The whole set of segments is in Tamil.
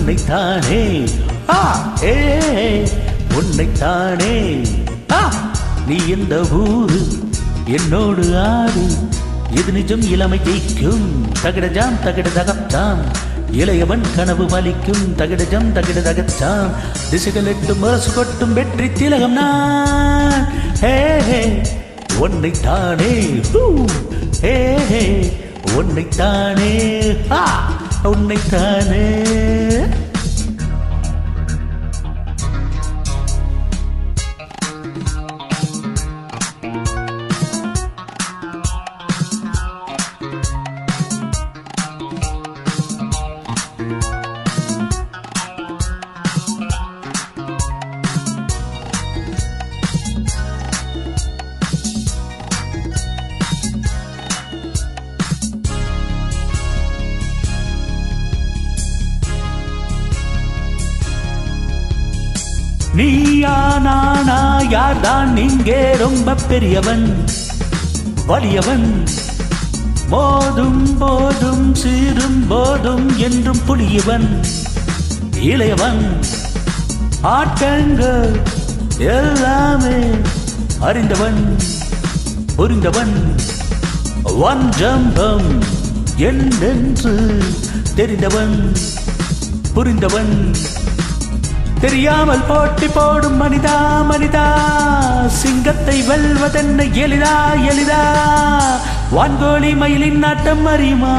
உன்னைத்தானே ஆ ஏ உன்னைத்தானே ஆ நீ எந்த ஊரு என்னோடு ஆடு இது நிஜம் இளமை ஜெயிக்கும் தகிடஜாம் தகிட தகப்தாம் இளையவன் கனவு பலிக்கும் தகிடஜம் தகிட தகச்சாம் திசைகள் எட்டும் அரசு கொட்டும் வெற்றி திலகம் நான் ஹே ஹே உன்னைத்தானே ஹூ, ஹே ஹே உன்னைத்தானே ஆ உன்னைத்தானே நீயா நானா யார்தான் இங்கே ரொம்ப பெரியவன் வலியவன் மோதும் போதும் சீரும் போதும் என்றும் புலியவன் இளையவன் ஆட்டங்கள் எல்லாமே அறிந்தவன் புரிந்தவன் வஞ்சம்பம் என்னென்று தெரிந்தவன் புரிந்தவன் தெரியாமல் போட்டி போடும் மனிதா மனிதா சிங்கத்தை வெல்வதென்ன எளிதா எளிதா வான்கோழி மயிலின் நாட்டம் அறியுமா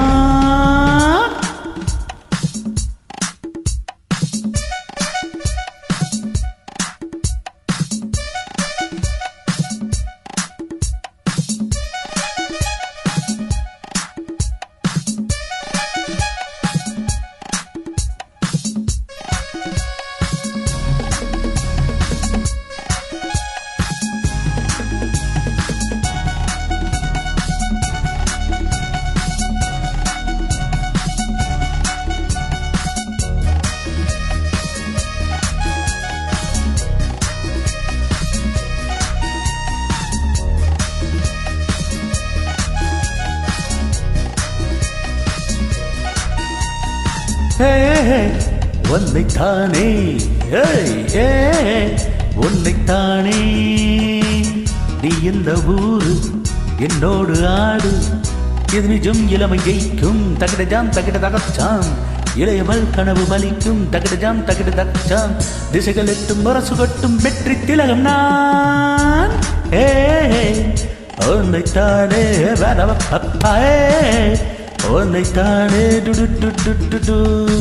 ஹே, உன்னைத்தானே ஏய், ஏ, உன்னைத்தானே நீ இந்த ஊரு என்னோடு ஆடு இது நிஜம் இளமை ஜெயிக்கும் தகிடஜாம் தகிட தகச்சாம் இளையவள் கனவு பலிக்கும் தகிடஜாம் தகிட தகச்சாம் திசைகள் எட்டும் முரசு கொட்டும் வெற்றி திலகம் நான் ஏ உன்னைத்தானே வேணவ பப்பாயே உன்னைத்தானே டு டு டு டு டு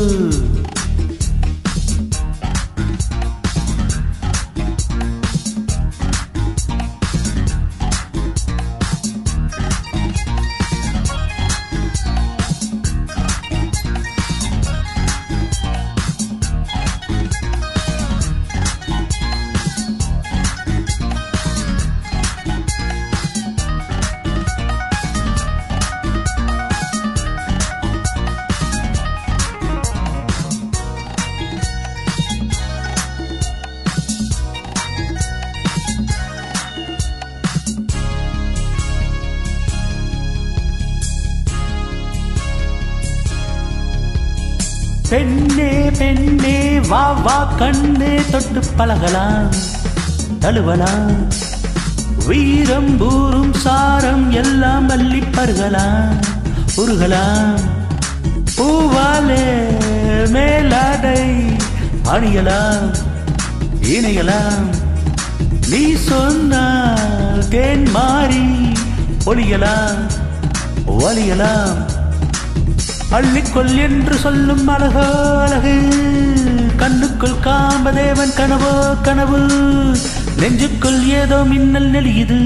பெண்ணே பெண்ணே வா வா கண்ணே தொட்டு பழகலாம் தழுவலாம் வீரம் பூரும் சாரம் எல்லாம் அள்ளி பருகலாம் உருகலாம் பூவாலே மேலாடை அணியலாம் இணையலாம் நீ சொன்னால் தேன் மாறி ஒளியலாம் ஒளியலாம் அள்ளிக்கொள் என்று சொல்லும் அழகோ அழகு கண்ணுக்குள் காம்பதேவன் கனவோ கனவு நெஞ்சுக்குள் ஏதோ மின்னல் நெளியுது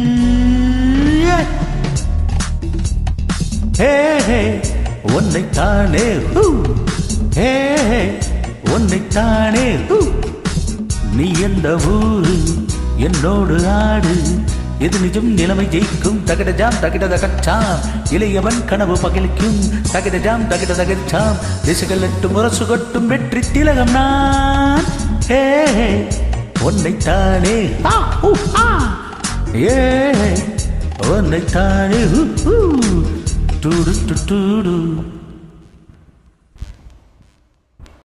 ஹே ஹே உன்னைத்தானே ஹூ ஹே ஹே உன்னைத்தானே ஹூ நீ எந்த ஊரு என்னோடு ஆடு எது நிஜம் நிலைமை ஜெயிக்கும் தகிடஜாம் தகிட தகச்சாம் இளையவன் கனவு பகிலிக்கும் தகிடஜாம் தகிட தகச்சாம் திசைகள் எட்டு முரசு கொட்டும் வெற்றி திலகம் நான் ஏ உன்னைத்தானே ஆ, ஊ, ஆ. ஏ உன்னைத்தானே ஹூ, ஹூ. டூடு டு, டூடு